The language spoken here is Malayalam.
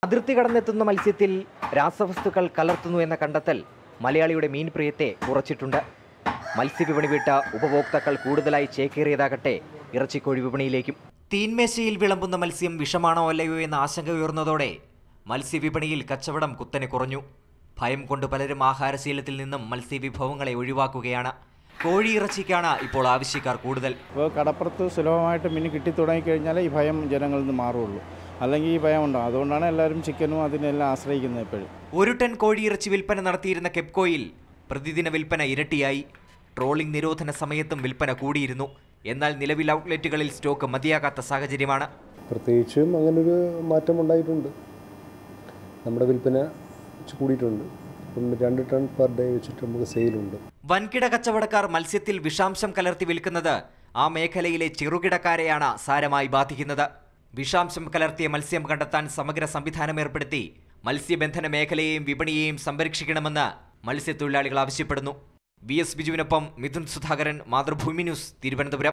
അതിർത്തി കടന്നെത്തുന്ന മത്സ്യത്തിൽ രാസവസ്തുക്കൾ കലർത്തുന്നു എന്ന കണ്ടെത്തൽ മലയാളിയുടെ മീൻ പ്രിയത്തെ കുറച്ചിട്ടുണ്ട് മത്സ്യവിപണി വിട്ട ഉപഭോക്താക്കൾ കൂടുതലായി ചേക്കേറിയതാകട്ടെ ഇറച്ചിക്കോഴി വിപണിയിലേക്കും തീന്മേശയിൽ വിളമ്പുന്ന മത്സ്യം വിഷമാണോ അല്ലയോ എന്ന ആശങ്ക ഉയർന്നതോടെ മത്സ്യവിപണിയിൽ കച്ചവടം കുത്തനെ കുറഞ്ഞു ഭയം കൊണ്ട് പലരും ആഹാരശീലത്തിൽ നിന്നും മത്സ്യവിഭവങ്ങളെ ഒഴിവാക്കുകയാണ് കോഴിയിറച്ചിക്കാണ് ഇപ്പോൾ ആവശ്യക്കാർ കൂടുതൽ ഇപ്പോൾ കടപ്പുറത്ത് സുലഭമായിട്ട് മീൻ കിട്ടി തുടങ്ങിക്കഴിഞ്ഞാൽ ഈ ഭയം ജനങ്ങളിൽ നിന്ന് മാറുള്ളൂ അല്ലെങ്കിൽ ഈ ഭയം ഉണ്ടാകും അതുകൊണ്ടാണ് എല്ലാവരും ചിക്കനും അതിനെല്ലാം ആശ്രയിക്കുന്നത് ഇപ്പോഴും ഒരു ടൺ കോഴിയിറച്ചി വിൽപ്പന നടത്തിയിരുന്ന കെപ്കോയിൽ പ്രതിദിന വിൽപ്പന ഇരട്ടിയായി ട്രോളിംഗ് നിരോധന സമയത്തും വിൽപ്പന കൂടിയിരുന്നു എന്നാൽ നിലവിൽ ഔട്ട്ലെറ്റുകളിൽ സ്റ്റോക്ക് മതിയാകാത്ത സാഹചര്യമാണ് പ്രത്യേകിച്ചും അങ്ങനൊരു മാറ്റം ഉണ്ടായിട്ടുണ്ട് നമ്മുടെ വിൽപ്പന ഇച്ചിരി കൂടിയിട്ടുണ്ട് ഇപ്പം രണ്ട് ടൺ പെർ ഡേ വെച്ചിട്ട് നമുക്ക് സെയിലുണ്ട് വൻകിട കച്ചവടക്കാർ മത്സ്യത്തിൽ വിഷാംശം കലർത്തി വിൽക്കുന്നത് ആ മേഖലയിലെ ചെറുകിടക്കാരെയാണ് സാരമായി ബാധിക്കുന്നത് വിഷാംശം കലർത്തിയ മത്സ്യം കണ്ടെത്താൻ സമഗ്ര സംവിധാനം ഏർപ്പെടുത്തി മത്സ്യബന്ധന മേഖലയെയും വിപണിയെയും സംരക്ഷിക്കണമെന്ന് മത്സ്യത്തൊഴിലാളികൾ ആവശ്യപ്പെടുന്നു വി എസ് ബിജുവിനൊപ്പം മിഥുൻ സുധാകരൻ മാതൃഭൂമി ന്യൂസ് തിരുവനന്തപുരം